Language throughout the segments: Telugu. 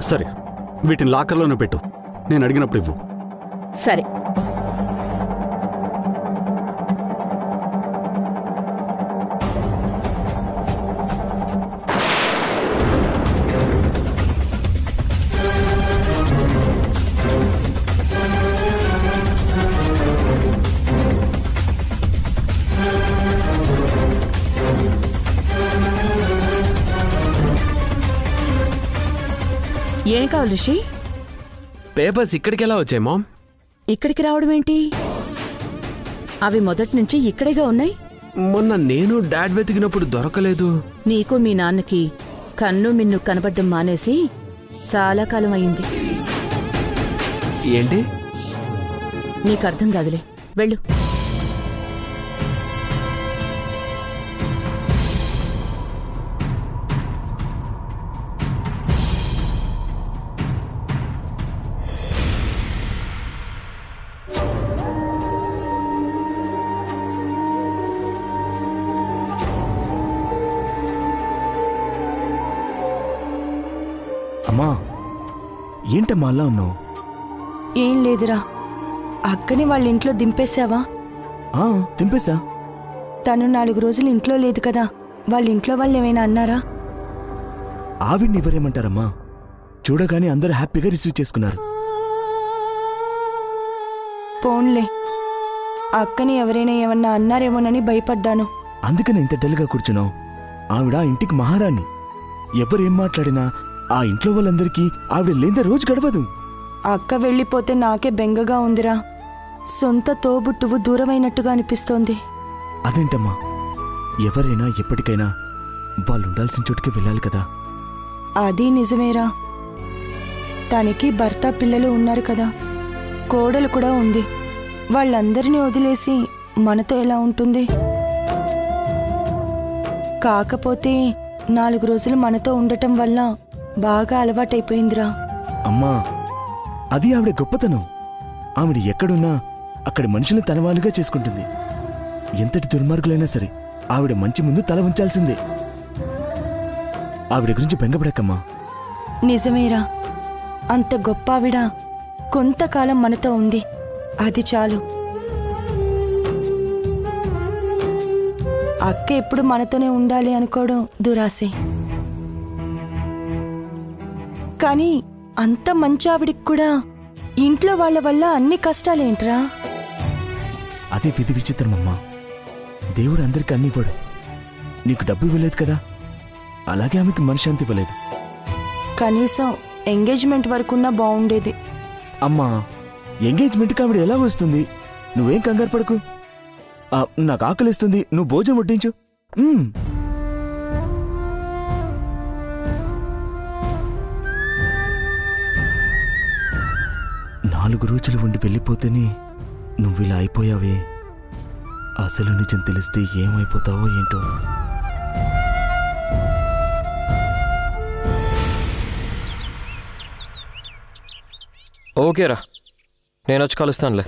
సరే వీటిని లాకర్లోనే పెట్టు నేను అడిగినప్పుడు ఇవ్వు సరే ఏం కావాలి రిషి పేపర్స్ ఇక్కడికి ఎలా వచ్చాయి మామ్ ఇక్కడికి రావడం ఏంటి అవి మొదటి నుంచి ఇక్కడేగా ఉన్నాయి మొన్న నేను డాడ్ వెతికినప్పుడు దొరకలేదు నీకు మీ నాన్నకి కన్ను మిన్ను కనబడ్డం మానేసి చాలా కాలం అయింది ఏంటి నీకు అర్థం కాదులే వెళ్ళు అమ్మా ఏంటమ్మా అలా ఉన్నావు ఏం లేదురా అక్కని వాళ్ళ ఇంట్లో దింపేశావా ఆ, తింపేశా తను నాలుగు రోజులు ఇంట్లో లేదు కదా వాళ్ళ ఇంట్లో వాళ్ళు ఏమైనా అన్నారా ఆవిడ్ని ఎవరేమంటారమ్మా చూడగానే అందరూ హ్యాపీగా రిసీవ్ చేసుకున్నారు పోన్లే అక్కని ఎవరైనా ఏమన్నా అన్నారేమోనని భయపడ్డాను అందుకని ఇంత డల్గా కూర్చున్నావు ఆవిడ ఆ ఇంటికి మహారాణి ఎవరేం మాట్లాడినా ఆ ఇంట్లో వాళ్ళందరికీ ఆవిడ లేదే రోజు గడవదు అక్క వెళ్ళిపోతే నాకే బెంగగా ఉందిరా సొంత తోబుట్టువు దూరమైనట్టుగా అనిపిస్తోంది అదేంటమ్మా ఎవరైనా ఎప్పటికైనా వాళ్ళు ఉండాల్సిన చోటుకి వెళ్ళాలి కదా అది నిజమేరా తనకి భర్త పిల్లలు ఉన్నారు కదా కోడలు కూడా ఉంది వాళ్ళందరినీ వదిలేసి మనతో ఎలా ఉంటుంది కాకపోతే నాలుగు రోజులు మనతో ఉండటం వల్ల బాగా అలవాటైపోయిందిరా అమ్మా అది ఆవిడ గొప్పతనం ఆవిడ ఎక్కడున్నా అక్కడి మనుషుల్ని తన వాళ్ళుగా చేసుకుంటుంది ఎంతటి దుర్మార్గులైనా సరే ఆవిడ మంచి ముందు తల ఉంచాల్సిందే ఆవిడ గురించి బెంగపడకమ్మా నిజమేరా అంత గొప్ప ఆవిడ కొంతకాలం మనతో ఉంది అది చాలు అక్క ఎప్పుడు మనతోనే ఉండాలి అనుకోవడం దురాశే కానీ అంత మంచి ఆవిడికి కూడా ఇంట్లో వాళ్ళ వల్ల అన్ని కష్టాలేంట్రా అదే విధి విచిత్రమమ్మా దేవుడు అందరికీ అన్ని ఇవ్వడు నీకు డబ్బు ఇవ్వలేదు కదా అలాగే ఆమెకి మనశ్శాంతి ఇవ్వలేదు కనీసం ఎంగేజ్మెంట్ వరకున్నా బాగుండేది అమ్మా ఎంగేజ్మెంట్కి ఆవిడ ఎలా వస్తుంది నువ్వేం కంగారు పడకు ఆ, నాకు ఆకలిస్తుంది నువ్వు భోజనం వడ్డించు మ్మ్. నాలుగు రోజులు ఉండి వెళ్ళిపోతేనే నువ్వు ఇలా అయిపోయావే అసలు నిజం తెలిస్తే ఏమైపోతావో ఏంటో ఓకేరా నేను వచ్చి కలుస్తానులే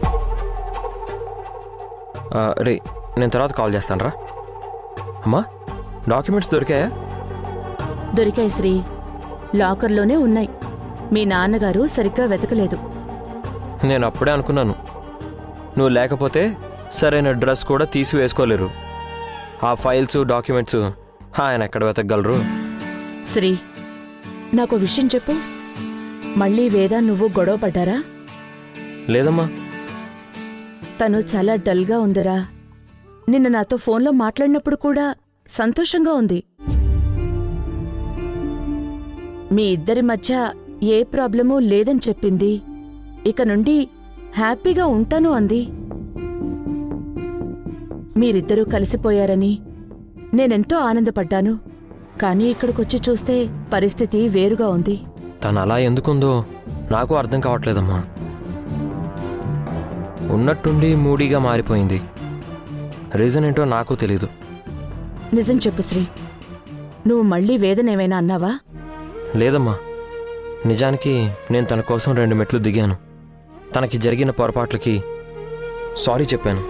ఆ, రే నేను తర్వాత కాల్ చేస్తాను రా అమ్మా డాక్యుమెంట్స్ దొరికాయా దొరికాయి శ్రీ లాకర్లోనే ఉన్నాయి మీ నాన్నగారు సరిగ్గా వెతకలేదు నేను అప్పుడే అనుకున్నాను నువ్వు లేకపోతే సరైన డ్రెస్ కూడా తీసి వేసుకోలేరు ఆ ఫైల్స్ డాక్యుమెంట్స్ ఆయన ఎక్కడ వెతకగలరు శ్రీ నాకు విషయం చెప్పు మళ్ళీ వేద నువ్వు గొడవ పడ్డారా లేదమ్మా తను చాలా డల్గా ఉందిరా నిన్న నాతో ఫోన్లో మాట్లాడినప్పుడు కూడా సంతోషంగా ఉంది మీ ఇద్దరి మధ్య ఏ ప్రాబ్లమూ లేదని చెప్పింది ఇక నుండి హ్యాపీగా ఉంటాను అంది మీరిద్దరూ కలిసిపోయారని నేనెంతో ఆనందపడ్డాను కానీ ఇక్కడికొచ్చి చూస్తే పరిస్థితి వేరుగా ఉంది తను అలా ఎందుకుందో నాకు అర్థం కావట్లేదమ్మా ఉన్నట్టుండి మూడీగా మారిపోయింది రీజన్ ఏంటో నాకు తెలీదు నిజం చెప్పు శ్రీ నువ్వు మళ్ళీ వేదనేమైనా అన్నావా లేదమ్మా నిజానికి నేను తన కోసం రెండు మెట్లు దిగాను తనకి జరిగిన పొరపాట్లకి సారీ చెప్పాను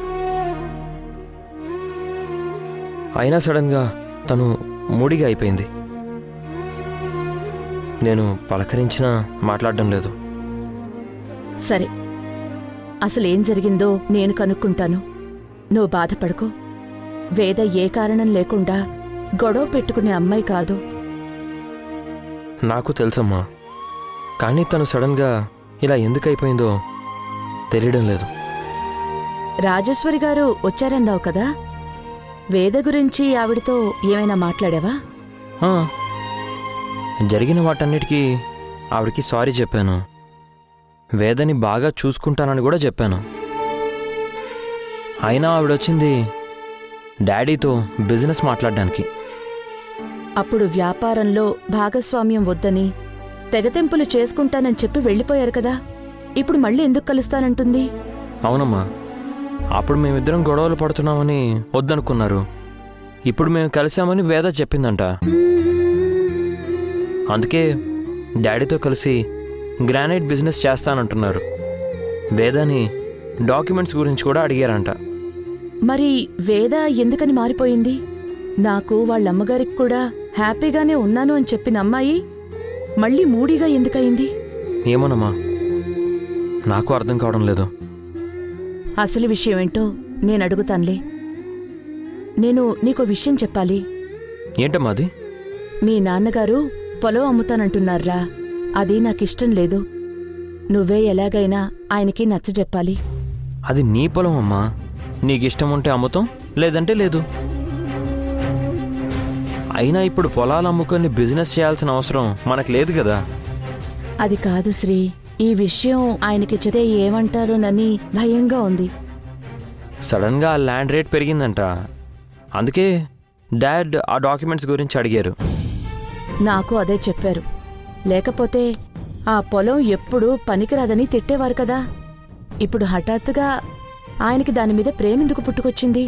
అయినా సడన్గా తను మూడిగా అయిపోయింది నేను పలకరించినా మాట్లాడడం లేదు సరే అసలేం జరిగిందో నేను కనుక్కుంటాను నువ్వు బాధపడకు వేద ఏ కారణం లేకుండా గొడవ పెట్టుకునే అమ్మాయి కాదు నాకు తెలుసమ్మా కానీ తను సడన్గా ఇలా ఎందుకు అయిపోయిందో తెలియడం లేదు రాజేశ్వరి గారు వచ్చారన్నావు కదా వేద గురించి ఆవిడతో ఏమైనా మాట్లాడావా ఆ, జరిగిన వాటన్నిటికీ ఆవిడకి సారీ చెప్పాను వేదని బాగా చూసుకుంటానని కూడా చెప్పాను అయినా ఆవిడొచ్చింది డాడీతో బిజినెస్ మాట్లాడడానికి అప్పుడు వ్యాపారంలో భాగస్వామ్యం వద్దని తెగతెంపులు చేసుకుంటానని చెప్పి వెళ్ళిపోయారు కదా ఇప్పుడు మళ్ళీ ఎందుకు కలుస్తానంటుంది అవునమ్మా అప్పుడు మేమిద్దరం గొడవలు పడుతున్నామని వద్దనుకున్నారు ఇప్పుడు మేము కలిసామని వేద చెప్పిందంట అందుకే డాడీతో కలిసి గ్రానైట్ బిజినెస్ చేస్తానంటున్నారు వేదని డాక్యుమెంట్స్ గురించి కూడా అడిగారంట మరి వేద ఎందుకని మారిపోయింది నాకు వాళ్ళమ్మగారికి కూడా హ్యాపీగానే ఉన్నాను అని చెప్పిన అమ్మాయి మళ్ళీ మూడీగా ఎందుకయింది ఏమోనమ్మా నాకు అర్థం కావడం లేదు అసలు విషయం ఏంటో నేను అడుగుతానులే నేను నీకో విషయం చెప్పాలి ఏంటమ్మా అది మీ నాన్నగారు పొలం అమ్ముతానంటున్నారా అది నాకిష్టం లేదు నువ్వే ఎలాగైనా ఆయనకి నచ్చజెప్పాలి అది నీ పొలం అమ్మా నీకు ఇష్టం ఉంటే అమ్ముతాం లేదంటే లేదు అయినా ఇప్పుడు పొలాలు అమ్ముకొని బిజినెస్ చేయాల్సిన అవసరం మనకు లేదు కదా అది కాదు శ్రీ ఈ విషయం ఆయనకి చెప్తే ఏమంటారోనని భయంగా ఉంది సడన్గా ఆ ల్యాండ్ రేట్ పెరిగిందంట అందుకే డాడ్ ఆ డాక్యుమెంట్స్ గురించి అడిగారు నాకు అదే చెప్పారు లేకపోతే ఆ పొలం ఎప్పుడూ పనికిరాదని తిట్టేవారు కదా ఇప్పుడు హఠాత్తుగా ఆయనకి దాని మీద ప్రేమెందుకు పుట్టుకొచ్చింది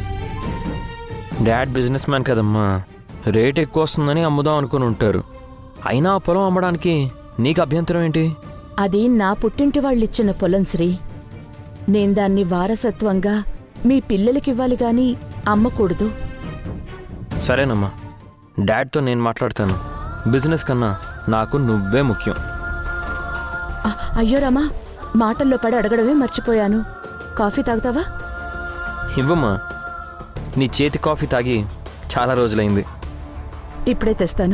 డాడ్ బిజినెస్ మ్యాన్ కదమ్మా రేట్ ఎక్కువ వస్తుందని అమ్ముదాం అనుకుని ఉంటారు అయినా ఆ పొలం అమ్మడానికి నీకు అభ్యంతరం ఏంటి అది నా పుట్టింటి వాళ్ళిచ్చిన పొలం శ్రీ నేను దాన్ని వారసత్వంగా మీ పిల్లలకివ్వాలి గాని అమ్మకూడదు సరేనమ్మా డాడ్తో నేను మాట్లాడతాను బిజినెస్ కన్నా నాకు నువ్వే ముఖ్యం ఆ, అయ్యో రామా మాటల్లో పడి అడగడమే మర్చిపోయాను కాఫీ తాగుతావా ఇవ్వమ్మా నీ చేతి కాఫీ తాగి చాలా రోజులైంది ఇప్పుడే తెస్తాను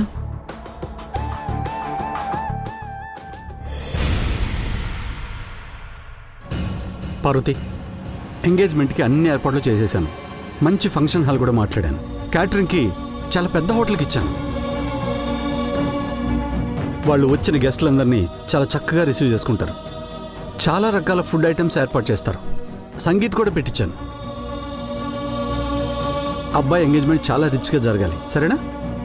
పార్వతి ఎంగేజ్మెంట్కి అన్ని ఏర్పాట్లు చేసేసాను మంచి ఫంక్షన్ హాల్ కూడా మాట్లాడాను క్యాటరింగ్కి చాలా పెద్ద హోటల్కి ఇచ్చాను వాళ్ళు వచ్చిన గెస్టులందరినీ చాలా చక్కగా రిసీవ్ చేసుకుంటారు చాలా రకాల ఫుడ్ ఐటమ్స్ ఏర్పాటు చేస్తారు సంగీత్ కూడా పెట్టించాను అబ్బాయి ఎంగేజ్మెంట్ చాలా రిచ్గా జరగాలి సరేనా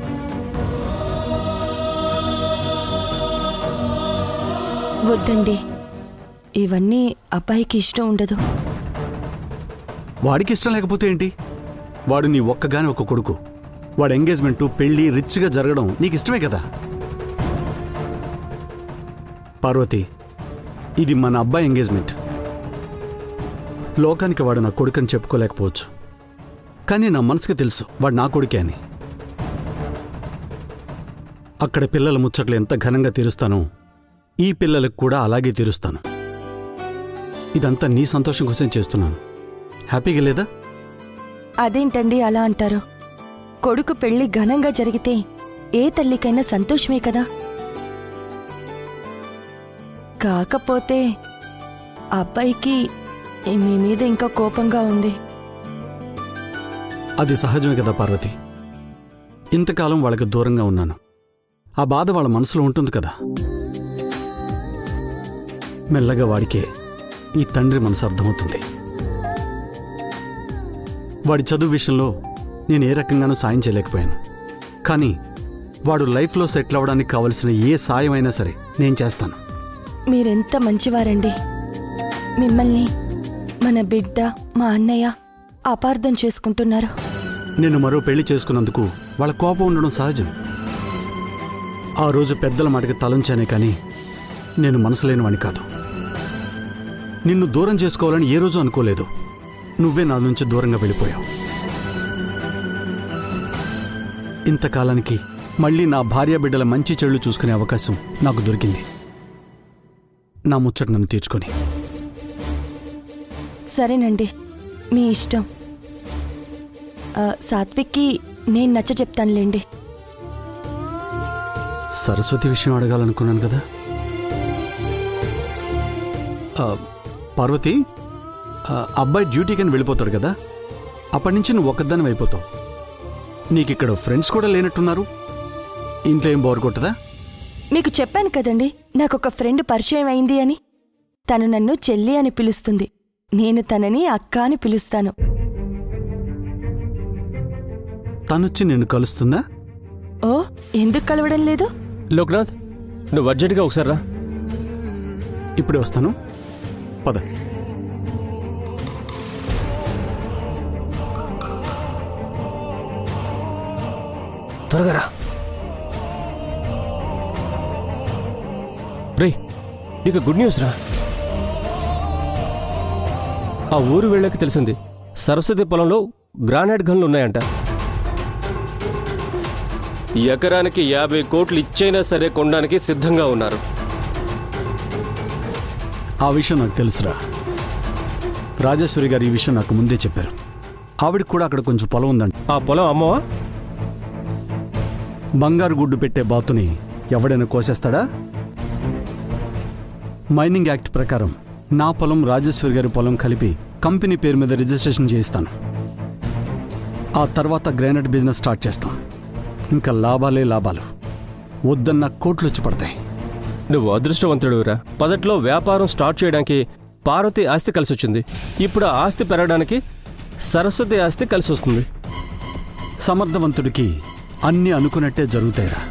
వద్దండి ఇవన్నీ అబ్బాయికి ఇష్టం ఉండదు వాడికి ఇష్టం లేకపోతే ఏంటి వాడు నీ ఒక్కగాని ఒక కొడుకు వాడి ఎంగేజ్మెంటు పెళ్లి రిచ్గా జరగడం నీకు ఇష్టమే కదా పార్వతి ఇది మన అబ్బాయి ఎంగేజ్మెంట్ లోకానికి వాడు నా కొడుకని చెప్పుకోలేకపోవచ్చు కానీ నా మనసుకి తెలుసు వాడు నా కొడుకే అని అక్కడ పిల్లల ముచ్చట్లు ఎంత ఘనంగా తీరుస్తానో ఈ పిల్లలకు కూడా అలాగే తీరుస్తాను ఇదంతా నీ సంతోషం కోసం చేస్తున్నాను హ్యాపీగా లేదా అదేంటండి అలా అంటారు కొడుకు పెళ్లి ఘనంగా జరిగితే ఏ తల్లికైనా సంతోషమే కదా కాకపోతే అబ్బాయికి మీ మీద ఇంకా కోపంగా ఉంది అది సహజమే కదా పార్వతి ఇంతకాలం వాళ్ళకి దూరంగా ఉన్నాను ఆ బాధ వాళ్ళ మనసులో ఉంటుంది కదా మెల్లగా వాడికే ఈ తండ్రి మనసు అర్థమవుతుంది వాడి చదువు విషయంలో నేను ఏ రకంగానూ సాయం చేయలేకపోయాను కానీ వాడు లైఫ్లో సెటిల్ అవ్వడానికి కావలసిన ఏ సాయం అయినా సరే నేను చేస్తాను మీరెంత మంచివారండి మిమ్మల్ని మన బిడ్డ మా అన్నయ్య అపార్థం చేసుకుంటున్నారు నేను మరో పెళ్లి చేసుకున్నందుకు వాళ్ళ కోపం ఉండడం సహజం ఆ రోజు పెద్దల మాటకి తలంచానే కానీ నేను మనసు లేనివాణ్ణి కాదు నిన్ను దూరం చేసుకోవాలని ఏ రోజు అనుకోలేదు నువ్వే నా నుంచి దూరంగా వెళ్ళిపోయావు ఇంతకాలానికి మళ్ళీ నా భార్య బిడ్డల మంచి చెడులు చూసుకునే అవకాశం నాకు దొరికింది నా ముచ్చట నన్ను తీర్చుకొని సరేనండి మీ ఇష్టం ఆ, సాత్విక్కి నేను నచ్చ చెప్తానులేండి సరస్వతి విషయం అడగాలనుకున్నాను కదా ఆ, పార్వతి ఆ, అబ్బాయి డ్యూటీకి అని వెళ్ళిపోతాడు కదా అప్పటి నుంచి నువ్వు ఒక్కదాని అయిపోతావు నీకు ఇక్కడ ఫ్రెండ్స్ కూడా లేనట్టున్నారు ఇంట్లో ఏం బోర్ కొట్టదా మీకు చెప్పాను కదండి నాకు ఒక ఫ్రెండ్ పరిచయం అయింది అని తను నన్ను చెల్లి అని పిలుస్తుంది నేను తనని అక్క అని పిలుస్తాను తనొచ్చి నిన్ను కలుస్తుందా ఓ ఎందుకు కలవడం లేదు లోక్నాథ్ నువ్వు అర్జెంటుగా ఒకసారి రా ఇప్పుడే వస్తాను పద త్వరగా రా రే నీకు గుడ్ న్యూస్ రా ఆ ఊరు వెళ్ళాక తెలిసింది సరస్వతి పొలంలో గ్రానైట్ గన్లు ఉన్నాయంట ఎకరానికి యాభై కోట్లు ఇచ్చైనా సరే కొనడానికి సిద్ధంగా ఉన్నారు ఆ విషయం నాకు తెలుసురా రాజేశ్వరి గారు ఈ విషయం నాకు ముందే చెప్పారు ఆవిడకి కూడా అక్కడ కొంచెం పొలం ఉందంట ఆ పొలం అమ్మవా బంగారు గుడ్డు పెట్టే బాతుని ఎవడైనా కోసేస్తాడా మైనింగ్ యాక్ట్ ప్రకారం నా పొలం రాజేశ్వరి గారి పొలం కలిపి కంపెనీ పేరు మీద రిజిస్ట్రేషన్ చేయిస్తాను ఆ తర్వాత గ్రానైట్ బిజినెస్ స్టార్ట్ చేస్తాం ఇంకా లాభాలే లాభాలు వద్దన్న కోట్లు వచ్చి పడతాయి నువ్వు అదృష్టవంతుడురా మొదట్లో వ్యాపారం స్టార్ట్ చేయడానికి పార్వతి ఆస్తి కలిసి వచ్చింది ఇప్పుడు ఆ ఆస్తి పెరగడానికి సరస్వతి ఆస్తి కలిసి వస్తుంది సమర్థవంతుడికి అన్నీ అనుకున్నట్టే జరుగుతాయిరా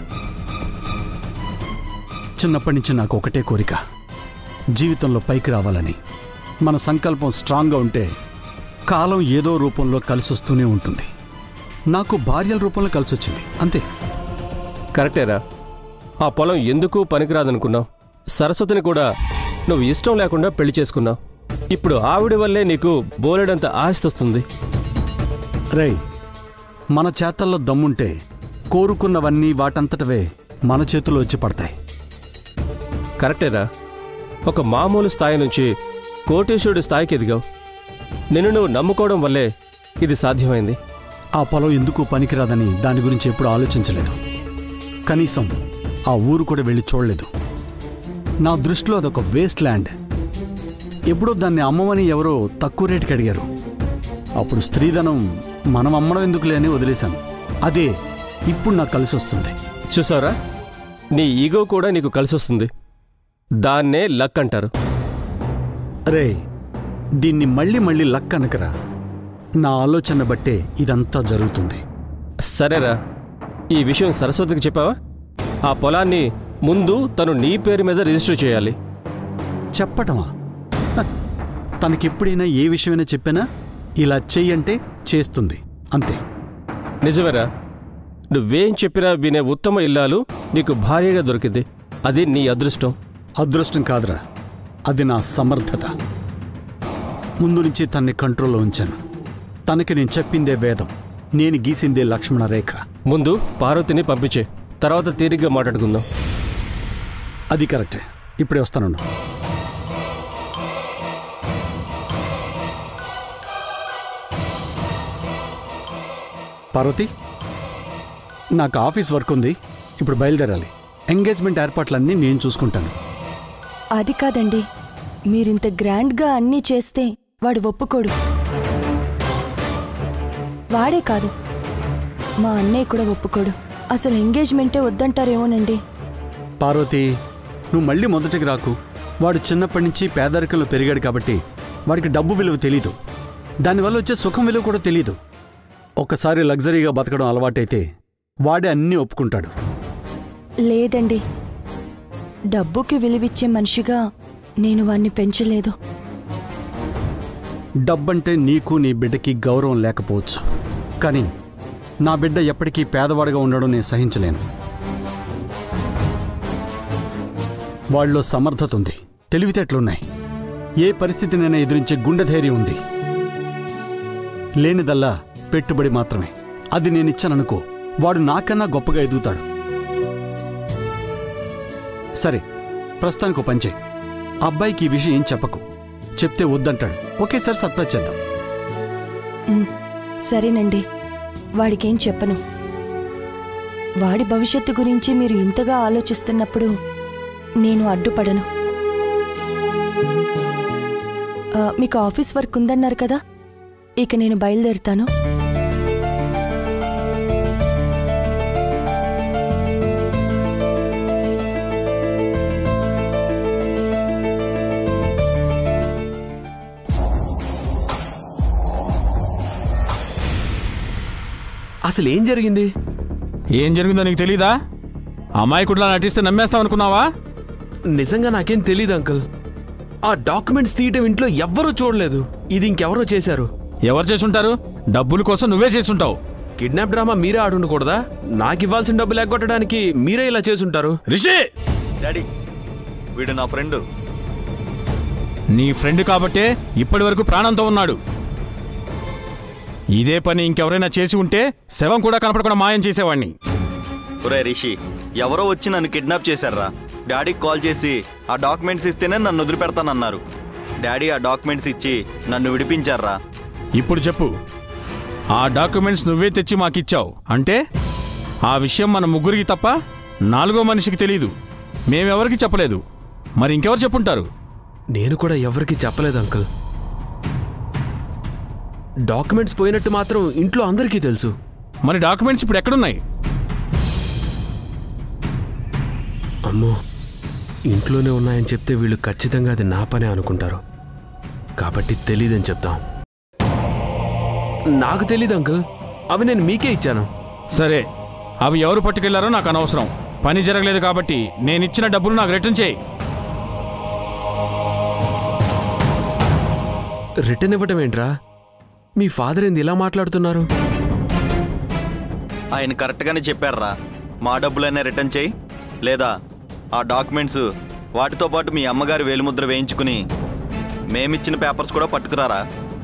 చిన్నప్పటి నుంచి నాకు ఒకటే కోరిక జీవితంలో పైకి రావాలని మన సంకల్పం స్ట్రాంగ్గా ఉంటే కాలం ఏదో రూపంలో కలిసొస్తూనే ఉంటుంది నాకు భార్యల రూపంలో కలిసొచ్చింది అంతే కరెక్టేరా ఆ పొలం ఎందుకు పనికిరాదనుకున్నావు సరస్వతిని కూడా నువ్వు ఇష్టం లేకుండా పెళ్లి చేసుకున్నావు ఇప్పుడు ఆవిడ వల్లే నీకు బోలెడంత ఆస్తి వస్తుంది రేయ్ మన చేతల్లో దమ్ముంటే కోరుకున్నవన్నీ వాటంతటవే మన చేతుల్లో వచ్చి పడతాయి కరెక్టేరా ఒక మామూలు స్థాయి నుంచి కోటేశ్వరుడి స్థాయికి ఎదిగావు నిన్ను నువ్వు నమ్ముకోవడం వల్లే ఇది సాధ్యమైంది ఆ పొలం ఎందుకు పనికిరాదని దాని గురించి ఎప్పుడు ఆలోచించలేదు కనీసం ఆ ఊరు కూడా వెళ్ళి చూడలేదు నా దృష్టిలో అదొక వేస్ట్ ల్యాండ్ ఎప్పుడో దాన్ని అమ్మమని ఎవరో తక్కువ రేటుకి అడిగారు అప్పుడు స్త్రీధనం మనం అమ్మడం ఎందుకులే అని వదిలేశాను అదే ఇప్పుడు నాకు కలిసి వస్తుంది చూసారా నీ ఈగో కూడా నీకు కలిసొస్తుంది దాన్నే లక్ అంటారు రే దీన్ని మళ్ళీ మళ్ళీ లక్ అనకరా నా ఆలోచన బట్టే ఇదంతా జరుగుతుంది సరేరా ఈ విషయం సరస్వతికి చెప్పావా ఆ పొలాన్ని ముందు తను నీ పేరు మీద రిజిస్టర్ చేయాలి చెప్పటమా హ, తనకెప్పుడైనా ఏ విషయమైనా చెప్పానా ఇలా చెయ్యంటే చేస్తుంది అంతే నిజమేరా నువ్వేం చెప్పినా వినే ఉత్తమ ఇల్లాలు నీకు భార్యగా దొరికింది అది నీ అదృష్టం అదృష్టం కాదురా అది నా సమర్థత ముందు నుంచి తన్ని కంట్రోల్లో ఉంచాను తనకి నేను చెప్పిందే వేదం నేను గీసిందే లక్ష్మణ రేఖ ముందు పార్వతిని పంపించే తర్వాత తీరిగ్గా మాట్లాడుకుందాం అది కరెక్టే ఇప్పుడే వస్తాను పార్వతి నాకు ఆఫీస్ వర్క్ ఉంది ఇప్పుడు బయలుదేరాలి ఎంగేజ్మెంట్ ఏర్పాట్లన్నీ నేను చూసుకుంటాను అది కాదండి మీరింత గ్రాండ్గా అన్నీ చేస్తే వాడు ఒప్పుకోడు వాడే కాదు మా అన్నయ్య కూడా ఒప్పుకోడు అసలు ఎంగేజ్మెంటే వద్దంటారేమోనండి పార్వతి నువ్వు మళ్ళీ మొదటికి రాకు వాడు చిన్నప్పటి నుంచి పేదరికంలో పెరిగాడు కాబట్టి వాడికి డబ్బు విలువ తెలీదు దానివల్ల వచ్చే సుఖం విలువ కూడా తెలీదు ఒక్కసారి లగ్జరీగా బతకడం అలవాటైతే వాడే అన్నీ ఒప్పుకుంటాడు లేదండి డబ్బుకి విలువిచ్చే మనిషిగా నేను వాణ్ణి పెంచలేదు డబ్బంటే నీకు నీ బిడ్డకి గౌరవం లేకపోవచ్చు కానీ నా బిడ్డ ఎప్పటికీ పేదవాడిగా ఉండడం నేను సహించలేను వాళ్ళలో సమర్థత ఉంది తెలివితేటలున్నాయి ఏ పరిస్థితినైనా ఎదిరించే గుండె ధైర్యం ఉంది లేనిదల్లా పెట్టుబడి మాత్రమే అది నేనిచ్చాననుకో వాడు నాకన్నా గొప్పగా ఎదుగుతాడు సరే ప్రస్తుతానికి ఓ పని చేయి అబ్బాయికి ఈ విషయం ఏం చెప్పకు చెప్తే వద్దంటాడు ఒకేసారి సర్ప్రైజ్ చేద్దాం ఉమ్, సరేనండి వాడికేం చెప్పను వాడి భవిష్యత్తు గురించి మీరు ఇంతగా ఆలోచిస్తున్నప్పుడు నేను అడ్డుపడను ఆ, మీకు ఆఫీస్ వర్క్ ఉందన్నారు కదా ఇక నేను బయలుదేరుతాను అసలు ఏం జరిగింది ఏం జరిగిందో నీకు తెలీదా అమాయకుడిలా నటిస్తే నమ్మేస్తావు అనుకున్నావా నిజంగా నాకేం తెలియదు అంకుల్ ఆ డాక్యుమెంట్స్ తీయటం ఇంట్లో ఎవ్వరూ చూడలేదు ఇది ఇంకెవరో చేశారు ఎవరు చేసుంటారు డబ్బుల కోసం నువ్వే చేసుంటావు కిడ్నాప్ డ్రామా మీరే ఆడుండకూడదా నాకు ఇవ్వాల్సిన డబ్బులు ఎగ్గొట్టడానికి మీరే ఇలా చేసుంటారు రిషి డాడీ వీడు నా ఫ్రెండ్ నీ ఫ్రెండ్ కాబట్టే ఇప్పటి వరకు ప్రాణంతో ఉన్నాడు ఇదే పని ఇంకెవరైనా చేసి ఉంటే శవం కూడా కనపడకుండా మాయం చేసేవాణ్ణి ఒరే రిషి ఎవరో వచ్చి నన్ను కిడ్నాప్ చేశారా డాడీకి కాల్ చేసి ఆ డాక్యుమెంట్స్ ఇస్తేనే నన్ను వదిలిపెడతానన్నారు డాడీ ఆ డాక్యుమెంట్స్ ఇచ్చి నన్ను విడిపించారా ఇప్పుడు చెప్పు ఆ డాక్యుమెంట్స్ నువ్వే తెచ్చి మాకిచ్చావు అంటే ఆ విషయం మన ముగ్గురికి తప్ప నాలుగో మనిషికి తెలీదు మేమెవరికి చెప్పలేదు మరి ఇంకెవరు చెప్పుంటారు నేను కూడా ఎవరికి చెప్పలేదు అంకుల్ డాక్యుమెంట్స్ పోయినట్టు మాత్రం ఇంట్లో అందరికీ తెలుసు మరి డాక్యుమెంట్స్ ఇప్పుడు ఎక్కడున్నాయి అమ్మో ఇంట్లోనే ఉన్నాయని చెప్తే వీళ్ళు ఖచ్చితంగా అది నా పనే అనుకుంటారు కాబట్టి తెలీదని చెప్తాం నాకు తెలీదు అంకుల్ అవి నేను మీకే ఇచ్చాను సరే అవి ఎవరు పట్టుకెళ్లారో నాకు అనవసరం పని జరగలేదు కాబట్టి నేను ఇచ్చిన డబ్బులు నాకు రిటర్న్ చేయి రిటర్న్ ఇవ్వటం ఏంట్రా మీ ఫాదర్ ఏంది ఇలా మాట్లాడుతున్నారు ఆయన కరెక్ట్గానే చెప్పారా మా డబ్బులైనా రిటర్న్ చేయి లేదా ఆ డాక్యుమెంట్స్ వాటితో పాటు మీ అమ్మగారి వేలిముద్ర వేయించుకుని మేమిచ్చిన పేపర్స్ కూడా పట్టుకురారా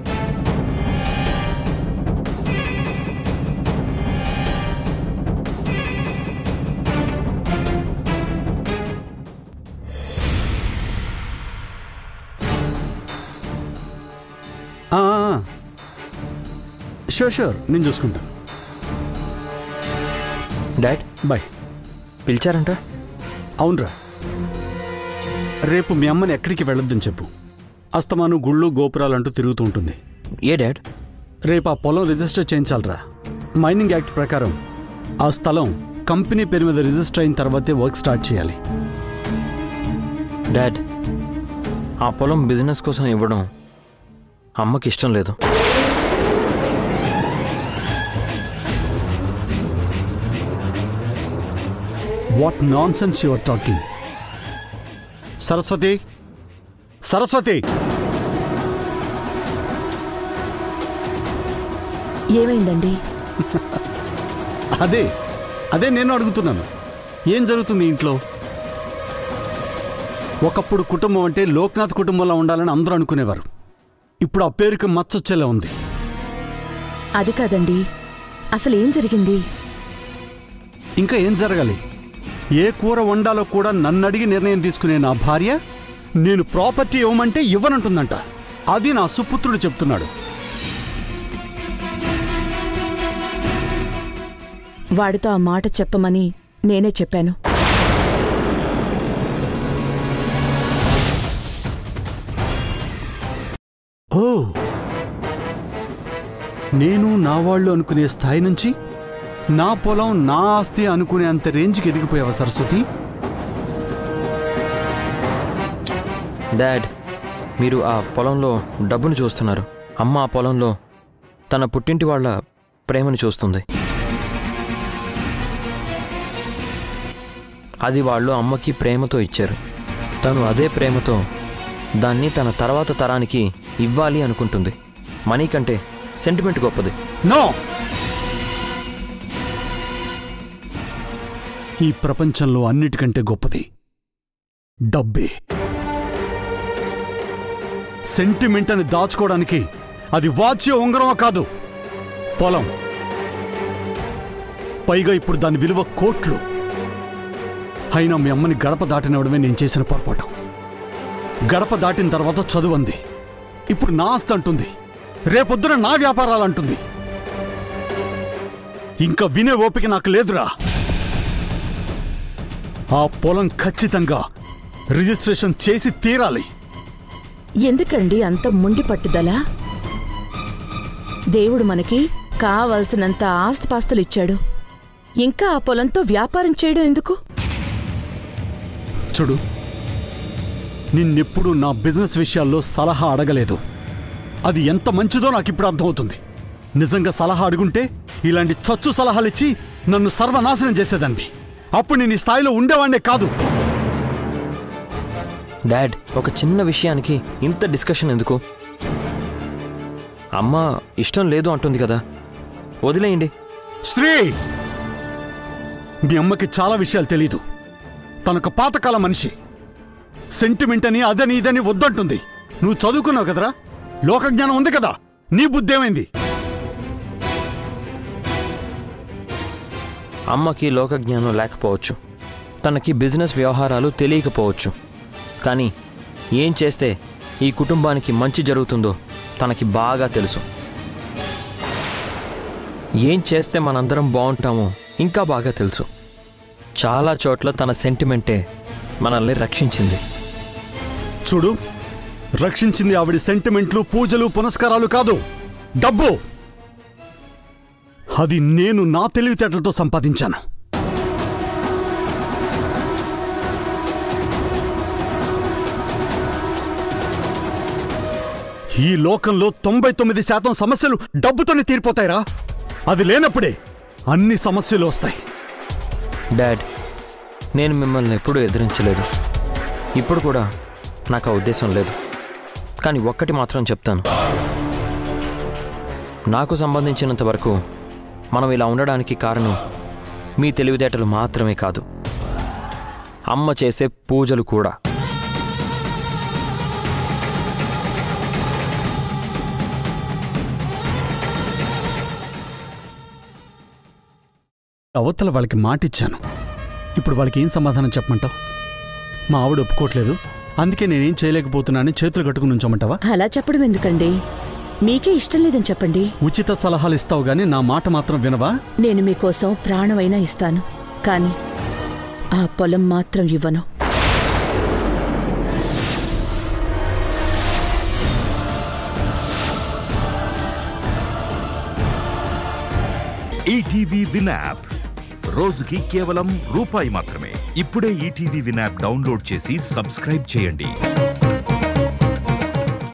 ఆ, ఆ. షూర్ షూర్ నేను చూసుకుంటాను డాడ్ బాయ్ పిలిచారంట అవునరా రేపు మీ అమ్మని ఎక్కడికి వెళ్ళొద్దని చెప్పు అస్తమాను గుళ్ళు గోపురాలు అంటూ తిరుగుతూ ఉంటుంది ఏ డాడ్ రేపు ఆ పొలం రిజిస్టర్ చేయించాలరా మైనింగ్ యాక్ట్ ప్రకారం ఆ స్థలం కంపెనీ పేరు మీద రిజిస్టర్ అయిన తర్వాతే వర్క్ స్టార్ట్ చేయాలి డాడ్ ఆ పొలం బిజినెస్ కోసం ఇవ్వడం అమ్మకి ఇష్టం లేదు what nonsense your talking Saraswati Saraswati ఏమైందండి అదే అదే నేను అడుగుతున్నాను ఏం జరుగుతుంది ఇంట్లో ఒకప్పుడు కుటుంబం అంటే లోక్నాథ్ కుటుంబంలో ఉండాలని అందరూ అనుకునేవారు ఇప్పుడు ఆ పేరుకి మచ్చొచ్చేలా ఉంది అది కాదండి అసలు ఏం జరిగింది ఇంకా ఏం జరగాలి ఏ కూర వండాలో కూడా నన్ను అడిగి నిర్ణయం తీసుకునే నా భార్య నేను ప్రాపర్టీ ఇవ్వమంటే ఇవ్వనంటుందంట అది నా సుపుత్రుడు చెప్తున్నాడు వాడితో ఆ మాట చెప్పమని నేనే చెప్పాను ఓ నేను నా వాళ్ళు అనుకునే స్థాయి నుంచి నా పొలం నా ఆస్తి అనుకునే అంత రేంజ్కి ఎదిగిపోయావా సరస్వతి డాడ్ మీరు ఆ పొలంలో డబ్బును చూస్తున్నారు అమ్మ ఆ పొలంలో తన పుట్టింటి వాళ్ళ ప్రేమను చూస్తుంది అది వాళ్ళు అమ్మకి ప్రేమతో ఇచ్చారు తను అదే ప్రేమతో దాన్ని తన తర్వాత తరానికి ఇవ్వాలి అనుకుంటుంది మనీ కంటే సెంటిమెంట్ గొప్పది నో ఈ ప్రపంచంలో అన్నిటికంటే గొప్పది డబ్బే సెంటిమెంట్ అని దాచుకోవడానికి అది వాచ్య ఉంగరమా కాదు పొలం పైగా ఇప్పుడు దాని విలువ కోట్లు అయినా మీ అమ్మని గడప దాటినవడమే నేను చేసిన పొరపాటు గడప దాటిన తర్వాత చదువు అంది ఇప్పుడు నా ఆస్తి అంటుంది రేపొద్దున నా వ్యాపారాలు అంటుంది ఇంకా వినే ఓపిక నాకు లేదురా ఆ పొలం ఖచ్చితంగా రిజిస్ట్రేషన్ చేసి తీరాలి ఎందుకండి అంత మొండి పట్టుదల దేవుడు మనకి కావలసినంత ఆస్తిపాస్తులు ఇచ్చాడు ఇంకా ఆ పొలంతో వ్యాపారం చేయడం ఎందుకు చూడు నిన్నెప్పుడు నా బిజినెస్ విషయాల్లో సలహా అడగలేదు అది ఎంత మంచిదో నాకు ఇప్పుడు అర్థమవుతుంది నిజంగా సలహా అడుగుంటే ఇలాంటి చచ్చు సలహాలు ఇచ్చి నన్ను సర్వనాశనం చేసేదాన్ని అప్పుడు నేను ఈ స్థాయిలో ఉండేవాడినే కాదు డాడ్ ఒక చిన్న విషయానికి ఇంత డిస్కషన్ ఎందుకు అమ్మ ఇష్టం లేదు అంటుంది కదా వదిలేయండి శ్రీ మీ అమ్మకి చాలా విషయాలు తెలీదు తనొక పాతకాల మనిషి సెంటిమెంట్ అని అదని ఇదని వద్దంటుంది నువ్వు చదువుకున్నావు కదరా లోకజ్ఞానం ఉంది కదా నీ బుద్ధి ఏమైంది అమ్మకి లోకజ్ఞానం లేకపోవచ్చు తనకి బిజినెస్ వ్యవహారాలు తెలియకపోవచ్చు కానీ ఏం చేస్తే ఈ కుటుంబానికి మంచి జరుగుతుందో తనకి బాగా తెలుసు ఏం చేస్తే మనందరం బాగుంటామో ఇంకా బాగా తెలుసు చాలా చోట్ల తన సెంటిమెంటే మనల్ని రక్షించింది చూడు రక్షించింది ఆవిడ సెంటిమెంట్లు పూజలు పునస్కారాలు కాదు డబ్బు అది నేను నా తెలివితేటలతో సంపాదించాను ఈ లోకంలో తొంభై తొమ్మిది శాతం సమస్యలు డబ్బుతోనే తీరిపోతాయిరా అది లేనప్పుడే అన్ని సమస్యలు వస్తాయి డాడ్ నేను మిమ్మల్ని ఎప్పుడూ ఎదిరించలేదు ఇప్పుడు కూడా నాకు ఆ ఉద్దేశం లేదు కానీ ఒక్కటి మాత్రం చెప్తాను నాకు సంబంధించినంత వరకు మనం ఇలా ఉండడానికి కారణం మీ తెలివితేటలు మాత్రమే కాదు అమ్మ చేసే పూజలు కూడా అవతల వాళ్ళకి మాటిచ్చాను ఇప్పుడు వాళ్ళకి ఏం సమాధానం చెప్పమంటావు మా ఆవిడ ఒప్పుకోవట్లేదు అందుకే నేనేం చేయలేకపోతున్నానని చేతులు కట్టుకుని ఉంచమంటావా అలా చెప్పడం ఎందుకండి మీకే ఇష్టం లేదని చెప్పండి ఉచిత సలహాలు ఇస్తావు గానీ నా మాట మాత్రం వినవా నేను మీకోసం ప్రాణమైనా ఇస్తాను కానీ ఆ పొలం మాత్రం ఇవ్వను ఈటీవీ విన్ యాప్ రోజుకి కేవలం రూపాయి మాత్రమే ఇప్పుడే ఈటీవీ విన్ యాప్ డౌన్లోడ్ చేసి సబ్స్క్రైబ్ చేయండి